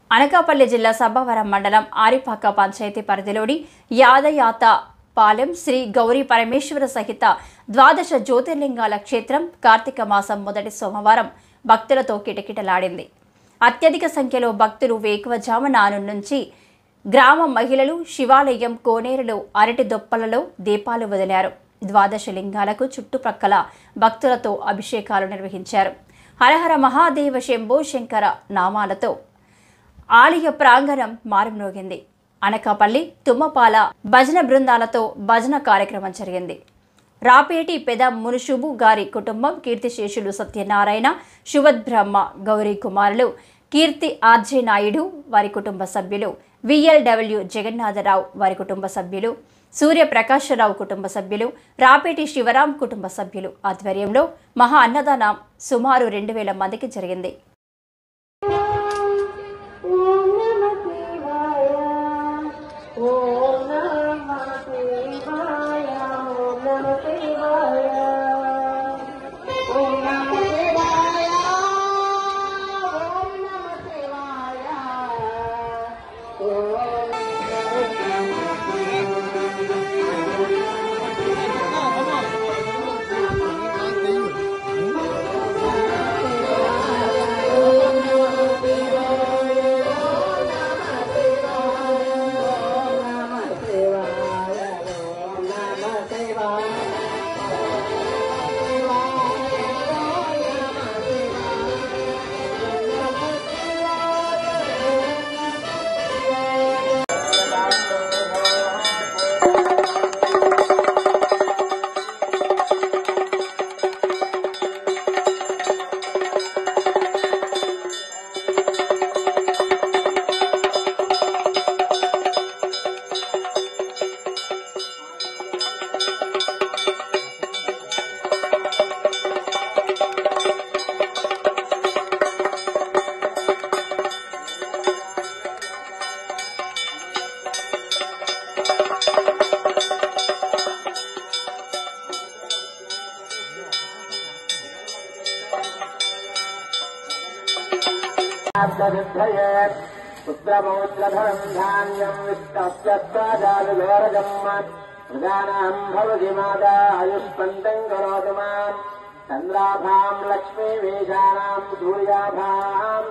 అనకాపల్లి జిల్లా సబ్బవరం మండలం ఆరిపాక పంచాయతీ పరిధిలోని యాదయాత పాలెం శ్రీ గౌరీ పరమేశ్వర సహిత ద్వాదశ జ్యోతిర్లింగాల క్షేత్రం కార్తీక మాసం మొదటి సోమవారం భక్తులతో కిటకిటలాడింది అత్యధిక సంఖ్యలో భక్తులు వేకువజామున నుంచి గ్రామ మహిళలు శివాలయం కోనేరులో అరటి దొప్పలలో దీపాలు వదిలారు ద్వాదశ లింగాలకు చుట్టుప్రక్కల భక్తులతో అభిషేకాలు నిర్వహించారు హరహర మహాదేవ శంభో శంకర నామాలతో ఆలయ ప్రాంగణం మారుమ్రోగింది అనకాపల్లి తుమ్మపాల భజన బృందాలతో భజన కార్యక్రమం జరిగింది రాపేటి పెద మునుషుబు గారి కుటుంబం కీర్తిశేషులు సత్యనారాయణ శుభద్బ్రహ్మ గౌరీ కుమారులు కీర్తి ఆర్జే నాయుడు వారి కుటుంబ సభ్యులు విఎల్డబ్ల్యూ జగన్నాథరావు వారి కుటుంబ సభ్యులు సూర్యప్రకాశరావు కుటుంబ సభ్యులు రాపేటి శివరాం కుటుంబ సభ్యులు ఆధ్వర్యంలో మహా అన్నదానం సుమారు రెండు వేల మందికి జరిగింది ఓం నమ శివాయ ఓం నమ శివాయ ఓం నమ శివాయ ఓం నమ శివాయ ఓం నమ శివాయ ఓం నమ శివాయ ఓం నమ శివాయ पुत्रमौद्रधरम् धान्यम् विष्टस्यत्वाजालुलोरजम् प्रजानाम् भवति माता आयुष्पन्तम् करोतु माम् चन्द्राभाम् लक्ष्मीवेशानाम् सूर्याभाम्